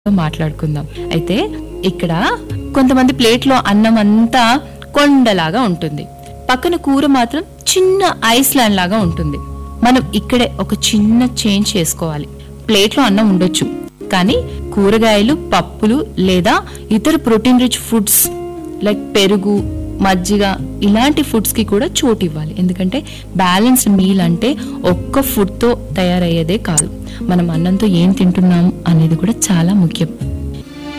మాట్లాడుకుందాం అయితే ఇక్కడ కొంతమంది ప్లేట్లో అన్నం అంతా కొండలాగా ఉంటుంది పక్కన కూర మాత్రం చిన్న ఐస్లాండ్ లాగా ఉంటుంది మనం ఇక్కడే ఒక చిన్న చేంజ్ చేసుకోవాలి ప్లేట్లో అన్నం ఉండొచ్చు కానీ కూరగాయలు పప్పులు లేదా ఇతర ప్రోటీన్ రిచ్ ఫుడ్స్ లైక్ పెరుగు మజ్జిగ ఇలాంటి ఫుడ్స్ కి కూడా చోటు ఇవ్వాలి ఎందుకంటే బ్యాలెన్స్డ్ మీల్ అంటే ఒక్క ఫుడ్ తో తయారయ్యేదే కాదు మనం అన్నంతో ఏం తింటున్నాం అనేది కూడా చాలా ముఖ్యం